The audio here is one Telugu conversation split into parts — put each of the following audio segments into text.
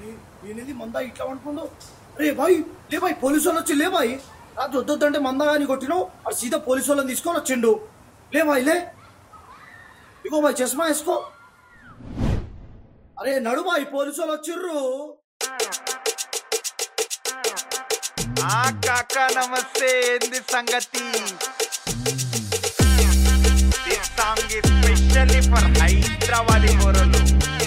ఈయనది మంద ఇట్లా అనుకుండు రే బాయ్ లే బాయ్ పోలీసు వాళ్ళు వచ్చి లే బాయ్ రాజు వద్దొద్దంటే మంద కానీ కొట్టినావు అది సీదా పోలీసు వాళ్ళని తీసుకొని వచ్చిండు లే బాయ్ లే ఇగో బాయ్ చష్మా వేసుకో అరే నడు బాయ్ పోలీసు వాళ్ళు వచ్చిర్రు ఆ కాక నమస్తే ఏంది సంగతి this song specially for Hyderabad గోరలు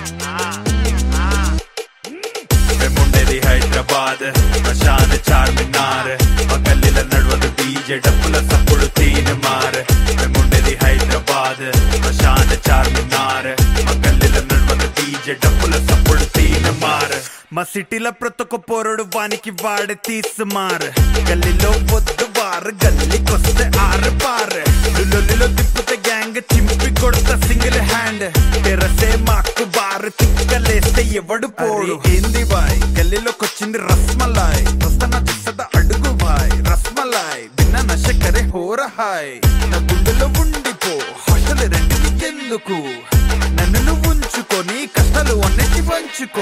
మేముండేది హైదరాబాద్ ప్రశాంత్ చార్మినార్ మా గల్లీల నడవదు డీజే డప్పుల సప్పుడు తీన్ మార్ మేముండేది హైదరాబాద్ ప్రశాంత్ చార్మినార్ మా గల్లీల నడవదు డీజే డప్పుల సప్పుడు తీన్ మార్ మా సిటీలో ప్రతి ఒక్క పోరుడు వానికి వాడే తీసు మార్ గల్లీలో వద్దు వారు గల్లీకొస్తే ఆరు పార్ లుల్లులో తిప్పితే గ్యాంగ్ చింపి కొడతా సింగిల్ హ్యాండ్ తెరసే మాకు బారు తిక్కలేస్తే ఎవడు పోడు ఏంది బాయ్ గల్లీలోకి వచ్చింది రస్మలాయ్ వస్తన్న చూసద అడుగు బాయ్ రస్మలాయ్ విన్న నశకరే హోర హాయ్ నా గుండెలో ఉండిపో హాస్టల్ రెండింటికి ఎందుకు నన్ను నువ్వు ఉంచుకొని కష్టాలు అన్నిటి పంచుకో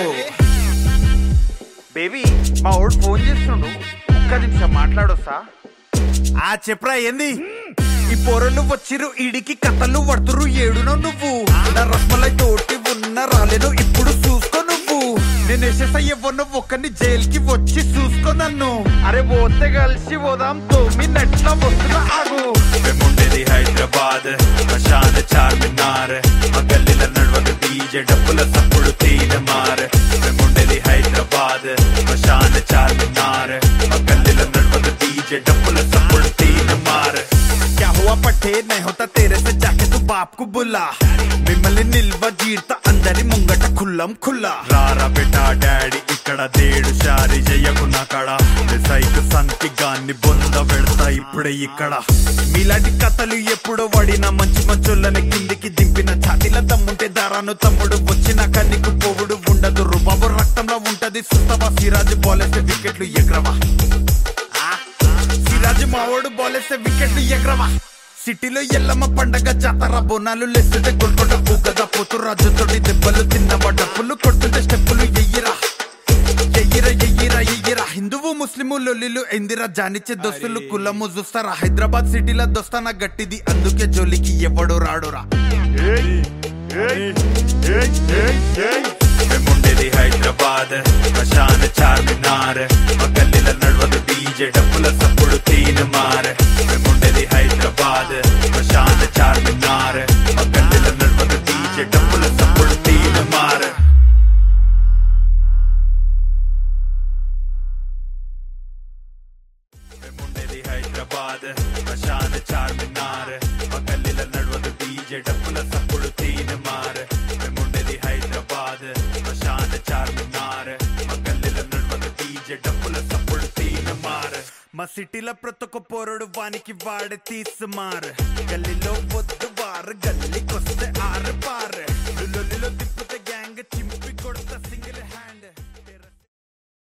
బేబీ మా వాడు ఫోన్ చేస్తుండు ఒక్క నిమిషం మాట్లాడొస్తా ఆ చెప్పరా ఏంది ఈ పొరలు వచ్చిరు ఈడికి కథలు పడుతురు ఏడునో నువ్వు నా రస్మలై తోటి ఉన్న రాలేను ఇప్పుడు చూసుకో నువ్వు నేను ఎస్ఎస్ఐ ఇవ్వను ఒక్కని జైలుకి వచ్చి చూసుకో నన్ను అరే పోతే కలిసి పోదాం తొమ్మిదినట్ల వస్తున్నా ఆగు మేముండేది హైదరాబాద్ ప్రశాంత్ చార్మినార్ మా గల్లీల నడవదు డీజే డప్పుల సప్పుడు తీన మార్ మేముండేది హైదరాబాద్ ప్రశాంత్ చార్మినార్ మా గల్లీల నడవదు డీజే డప్పుల సప్పుడు తీన మార్ क्या हुआ पट्टे नहीं होता तेरे से जाके तू बाप को बुला మిమ్మల్ని నిల్వ జీర్త అందరి ముంగట ఖుల్లం ఖుల్లా రారా బెటా డాడీ ఇక్కడ దేడు షారి జయకున్న కడ సైకు సంతి గాన్ని బొంద పెడతా ఇప్పుడే ఇక్కడ మీలాంటి కథలు ఎప్పుడో వడిన మంచి మంచోళ్ళని కిందికి దింపిన ఛాతీల దమ్ముంటే దారాను తమ్ముడు వచ్చిన కన్నికు పోవుడు ఉండదు రుబాబు రక్తంలో ఉంటది సుస్తవా సిరాజు బాలేస్తే వికెట్లు ఎగ్రవా సిరాజు మావోడు బాలేస్తే వికెట్లు ఎగ్రవా సిటీలో ఎల్లమ్మ పండగ జాతర బోనాలు లేస్తుంటే గొల్కొండ పూగద పోతు రాజుతోటి దెబ్బలు తిన్నవా డప్పులు కొడుతుంటే స్టెప్పులు ఎయ్యిరా ఎయ్యిరా ఎయ్యిరా ఎయ్యిరా హిందువు ముస్లిము లొల్లిలు ఎందిరా జానిచ్చే దోస్తులు కులము చూస్తారా హైదరాబాద్ సిటీలో దోస్తానా గట్టిది అందుకే జోలికి ఎవడు రాడురా మేముండేది హైదరాబాద్ ప్రశాంత్ చార్మినార్ మా గల్లీల నడవదు డీజే డప్పుల సప్పుడు తీన్ మార్ మేముండేది హైదరాబాద్ ప్రశాంత్ చార్మినార్ మా గల్లీల నడవదు డీజే డప్పుల సప్పుడు తీన్ మార్ మేముండేది హైదరాబాద్ ప్రశాంత్ చార్మినార్ మా గల్లీల నడవదు డీజే డప్పుల సప్పుడు తీన్ మార్ మేముండేది హైదరాబాద్ ప్రశాంత్ చార్మినార్ మా గల్లీల నడవదు డీజే డప్పుల సప్పుడు తీన్ మార్ మా సిటీలో ప్రతి ఒక్క పోరుడు వానికి వాడే తీసు మార్ గల్లీలో వద్దు వారు గల్లీకొస్తే ఆరు పార్ లుల్లులో తిప్పితే